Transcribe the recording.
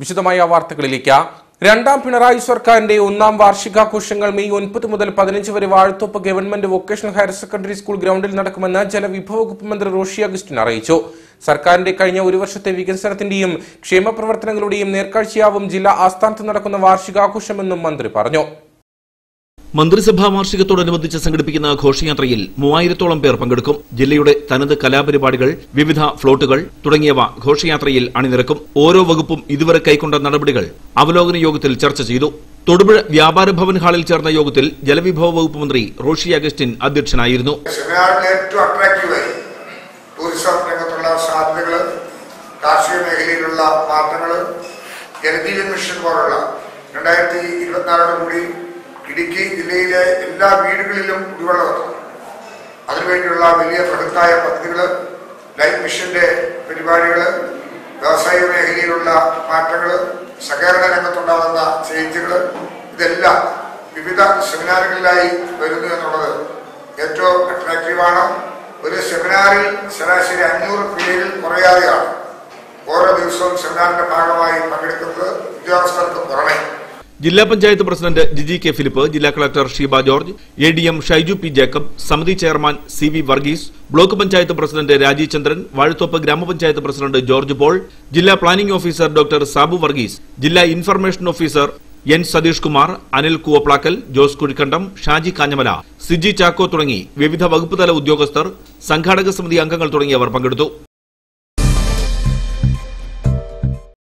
വിശദമായ വാർത്തകളിലേക്ക് രണ്ടാം പിണറായി സർക്കാരിന്റെ ഒന്നാം വാർഷികാഘോഷങ്ങൾ മെയ് ഒൻപത് മുതൽ പതിനഞ്ച് വരെ Vazhathoppu government vocational higher secondary school ഗ്രൗണ്ടിൽ നടക്കുമെന്ന് ജലവിഭവ വകുപ്പ് മന്ത്രി റോഷി അഗസ്റ്റിൻ അറിയിച്ചു സർക്കാരിന്റെ കഴിഞ്ഞ ഒരു വർഷത്തെ വികസനത്തിന്റെയും ക്ഷേമ പ്രവർത്തനങ്ങളുടെയും നേർക്കാഴ്ചയാവും ജില്ലാ ആസ്ഥാനത്ത് നടക്കുന്ന വാർഷികാഘോഷമെന്നും മന്ത്രി പറഞ്ഞു മന്ത്രിസഭാ വാർഷികത്തോടനുബന്ധിച്ച് സംഘടിപ്പിക്കുന്ന ഘോഷയാത്രയിൽ മൂവായിരത്തോളം പേർ പങ്കെടുക്കും ജില്ലയുടെ തനത് കലാപരിപാടികൾ വിവിധ ഫ്ലോട്ടുകൾ തുടങ്ങിയവ ഘോഷയാത്രയിൽ അണിനിരക്കും ഓരോ വകുപ്പും ഇതുവരെ കൈക്കൊണ്ട നടപടികൾ അവലോകന യോഗത്തിൽ ചർച്ച ചെയ്തു തൊടുപുഴ വ്യാപാര ഭവൻ ഹാളിൽ ചേർന്ന യോഗത്തിൽ ജലവിഭവ വകുപ്പ് മന്ത്രി റോഷി അഗസ്റ്റിൻ അധ്യക്ഷനായിരുന്നു സെമിനാറിൽ ഏറ്റവും അട്രാക്റ്റീവായി ടൂറിസം രംഗത്തുള്ള സാധ്യതകൾ കാർഷിക മേഖലയിലുള്ള മാറ്റങ്ങൾ ജലജീവൻ മിഷൻ പോലുള്ള രണ്ടായിരത്തി ഇരുപത്തിനാലോട് കൂടി ഇടുക്കി ജില്ലയിലെ എല്ലാ വീടുകളിലും കുടിവെള്ളം എത്തണം അതിനുവേണ്ടിയുള്ള വലിയ ബൃഹത്തായ പദ്ധതികൾ ലൈഫ് മിഷന്റെ പരിപാടികൾ വ്യവസായ മേഖലയിലുള്ള മാറ്റങ്ങൾ സഹകരണ രംഗത്തുണ്ടാകുന്ന ചേഞ്ചുകൾ ഇതെല്ലാം വിവിധ സെമിനാറുകളിലായി വരുന്നു എന്നുള്ളത് ഏറ്റവും അട്രാക്റ്റീവാണ് ഒരു സെമിനാറിൽ ശരാശരി അഞ്ഞൂറ് പേരിൽ കുറയാതെയാണ് ഓരോ ദിവസവും സെമിനാറിന്റെ ഭാഗമായി പങ്കെടുക്കുന്നത് ഉദ്യോഗസ്ഥർക്ക് പുറമെ ജില്ലാ പഞ്ചായത്ത് പ്രസിഡന്റ് ജിജി കെ ഫിലിപ്പ് ജില്ലാ collector Sheeba George A D M Shaiju P Jacob സമിതി chairman C V Varghese block panchayat president Rajeev Chandran Vazhathoppu ഗ്രാമപഞ്ചായത്ത് പ്രസിഡന്റ് ജോർജ് പോൾ ജില്ലാ planning officer doctor Sabu Varghese ജില്ലാ information officer N Satheesh Kumar Anil Koovaplackal Jose Kuzhikandam Shaji Kanjamala Siji Chacko തുടങ്ങി വിവിധ വകുപ്പ് തല ഉദ്യോഗസ്ഥർ സംഘാടക സമിതി അംഗങ്ങൾ തുടങ്ങിയവർ പങ്കെടുത്തു